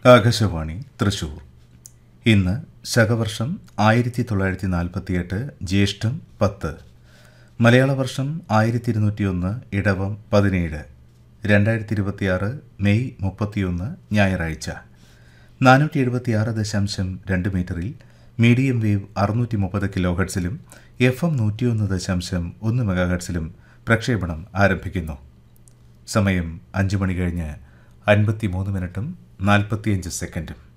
ആകാശവാണി തൃശൂർ ഇന്ന് ശകവർഷം ആയിരത്തി തൊള്ളായിരത്തി നാൽപ്പത്തിയെട്ട് ജ്യേഷ്ഠം പത്ത് മലയാള വർഷം ആയിരത്തി ഇരുന്നൂറ്റിയൊന്ന് ഇടവം പതിനേഴ് രണ്ടായിരത്തി ഇരുപത്തിയാറ് മെയ് മുപ്പത്തിയൊന്ന് ഞായറാഴ്ച നാനൂറ്റി എഴുപത്തിയാറ് ദശാംശം രണ്ട് മീറ്ററിൽ മീഡിയം വേവ് അറുന്നൂറ്റി മുപ്പത് കിലോ ഹെർട്സിലും എഫ് എം നൂറ്റിയൊന്ന് ദശാംശം ഒന്ന് മെഗാ ഹെർട്സിലും പ്രക്ഷേപണം ആരംഭിക്കുന്നു സമയം അഞ്ച് മണി കഴിഞ്ഞ് അൻപത്തി മൂന്ന് മിനിറ്റും നാൽപ്പത്തിയഞ്ച് സെക്കൻഡും